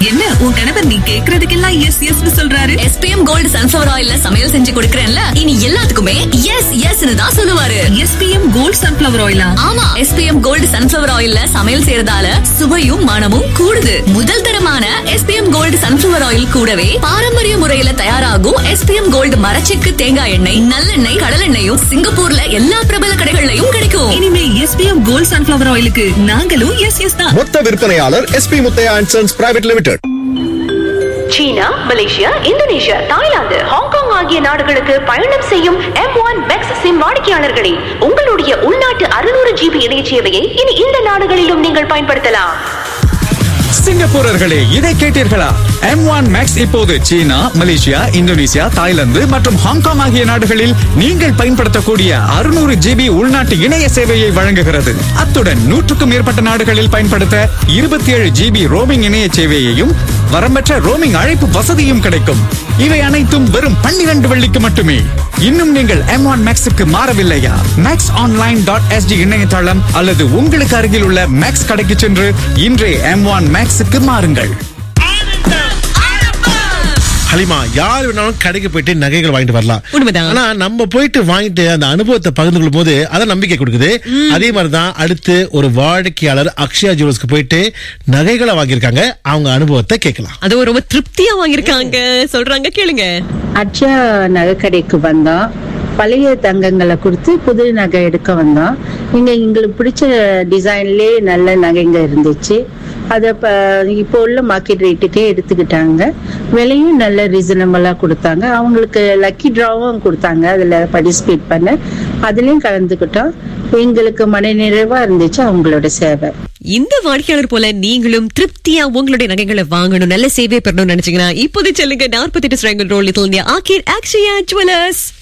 என்ன உன் கணவர் நீ கேக்குறதுக்கெல்லாம் எஸ் எஸ் சொல்றாரு எஸ்பிஎம் கோல்டு சன்ஃபிளவர் ஆயில்ல சமையல் செஞ்சு கொடுக்கறேன்ல இனி எல்லாத்துக்குமே எஸ் எஸ்னு தான் சொல்லுவாரு எஸ்பிஎம் கோல்ட் சன்ஃபிளவர் ஆயிலா ஆமா எஸ்பிஎம் கோல்டு சன்ஃபிளவர் ஆயில்ல சமையல் செய்யறதால சுவையும் மனமும் கூடுது முதல் தரமான எஸ்பிஎம் கோல்டு சன்ஃபிளவர் ஆயில் கூடவே பாரம்பரிய முறையில தயாராகும் எஸ்பிஎம் கோல்டு மரச்செக்கு தேங்காய் எண்ணெய் நல்லெண்ணெய் கடலெண்ணெயும் சிங்கப்பூர்ல எல்லா பிரபல கடைகள்லயும் கிடைக்கும் இனிமே எஸ்பிஎம் கோல்ட் சன்ஃபிளவர் ஆயிலுக்கு நாங்களும் எஸ் எஸ் தான் மொத்த விற்பனையாளர் SP Muthiah and sons private limited China Malaysia Indonesia Thailand Hong Kong ஆகிய நாடுகளுக்கு பயணம் செய்யும் எம் ஒன் மேக்ஸ் சிம் வாடிக்கையாளர்களே உங்களுடைய உள்நாட்டு அறுநூறு ஜிபி இணைய சேவையை இனி இந்த நாடுகளிலும் நீங்கள் பயன்படுத்தலாம் சிங்கப்பூரர்களே இதை கேட்டீர்களா எம் ஒன் மேக்ஸ் இப்போது சீனா மலேசியா இந்தோனேசியா தாய்லாந்து மற்றும் ஹாங்காங் ஆகிய நாடுகளில் நீங்கள் பயன்படுத்தக்கூடிய அறுநூறு ஜிபி உள்நாட்டு இணைய சேவையை வழங்குகிறது அத்துடன் நூற்றுக்கும் மேற்பட்ட நாடுகளில் பயன்படுத்த இருபத்தி ஏழு ஜிபி ரோமிங் இணைய சேவையையும் வரம்பற்ற ரோமிங் அழைப்பு வசதியும் கிடைக்கும் இவை அனைத்தும் வெறும் பன்னிரண்டு வெள்ளிக்கு மட்டுமே இன்னும் நீங்கள் எம் ஒன் மேக்ஸுக்கு மாறவில்லையா மேக்ஸ் ஆன்லைன் டாட் எஸ்டி இணையதளம் அல்லது உங்களுக்கு அருகில் உள்ள மேக்ஸ் கடைக்கு சென்று இன்றே எம் ஒன் மேக்ஸுக்கு மாறுங்கள் ஹலிமா யார் வேணாலும் கடைக்கு போயிட்டு நகைகள் வாங்கிட்டு வரலாம் உண்மைதான். ஆனா நம்ம போயிட்டு வாங்கிட்டு அந்த அனுபவத்தை பகிர்ந்து கொள்ளும் போது அதான் நம்பிக்கை கொடுக்குது அதே மாதிரிதான் அடுத்து ஒரு வாடிக்கையாளர் அக்ஷயா ஜுவல்ஸ்க்கு போயிட்டு நகைகளை வாங்கியிருக்காங்க அவங்க அனுபவத்தை கேட்கலாம் அது ரொம்ப திருப்தியா வாங்கியிருக்காங்க சொல்றாங்க கேளுங்க அட்சா நகைக்கடைக்கு வந்தோம் பழைய தங்கங்களை கொடுத்து புது நகை எடுக்க வந்தோம் இங்க எங்களுக்கு பிடிச்ச டிசைன்லயே நல்ல நகைங்க இருந்துச்சு அதை இப்போ இப்போ உள்ள மார்க்கெட் ரேட்டுக்கே எடுத்துக்கிட்டாங்க விலையும் நல்ல ரீசனபிளா கொடுத்தாங்க அவங்களுக்கு லக்கி ட்ராவும் கொடுத்தாங்க அதுல பார்ட்டிசிபேட் பண்ண அதுலயும் கலந்துக்கிட்டோம் எங்களுக்கு மனநிறைவா இருந்துச்சு அவங்களோட சேவை இந்த வாடிக்கையாளர் போல நீங்களும் திருப்தியா உங்களுடைய நகைகளை வாங்கணும் நல்ல சேவை பெறணும்னு நினைச்சீங்கன்னா இப்போது செல்லுங்க நாற்பத்தி எட்டு Rowell little India arcade Akshaya jewellers